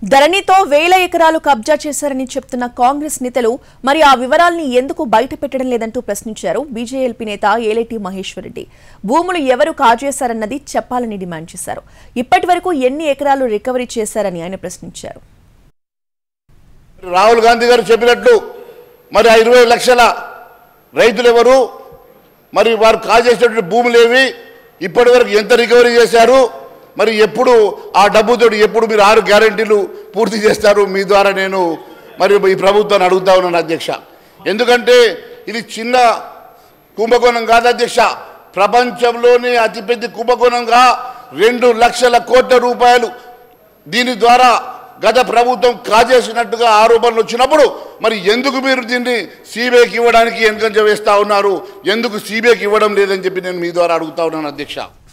ధరణితో వేల ఎకరాలు కబ్జా చేశారని చెప్తున్న కాంగ్రెస్ నేతలు మరి ఆ వివరాల్ని ఎందుకు బయట పెట్టడం లేదంటూ ప్రశ్నించారు బీజేఎల్పీ నేత ఏలేటి మహేశ్వర్ రెడ్డి భూములు ఎవరు కాజేశారన్నది చెప్పాలని డిమాండ్ చేశారు ఇప్పటి వరకు ఎన్ని ఎకరాలు రికవరీ చేశారని ఆయన ప్రశ్నించారు రాహుల్ గాంధీ గారు చెప్పినట్లు మరి ఆ ఇరవై లక్షల రైతులు ఎవరు మరి వారు కాజేసినటువంటి భూములు ఏవి ఇప్పటి వరకు ఎంత రికవరీ చేశారు మరి ఎప్పుడు ఆ డబ్బుతో ఎప్పుడు మీరు ఆరు గ్యారంటీలు పూర్తి చేస్తారు మీ ద్వారా నేను మరి ఈ ప్రభుత్వాన్ని అడుగుతా ఉన్నాను అధ్యక్ష ఎందుకంటే ఇది చిన్న కుంభకోణం కాదు అధ్యక్ష ప్రపంచంలోనే అతిపెద్ద కుంభకోణంగా రెండు లక్షల కోట్ల రూపాయలు దీని ద్వారా గత ప్రభుత్వం కాజేసినట్టుగా ఆరోపణలు వచ్చినప్పుడు మరి ఎందుకు మీరు దీన్ని సిబిఐకి ఇవ్వడానికి వెనుకంజ వేస్తా ఉన్నారు ఎందుకు సిబిఐకి ఇవ్వడం లేదని చెప్పి నేను మీ ద్వారా అడుగుతా ఉన్నాను అధ్యక్ష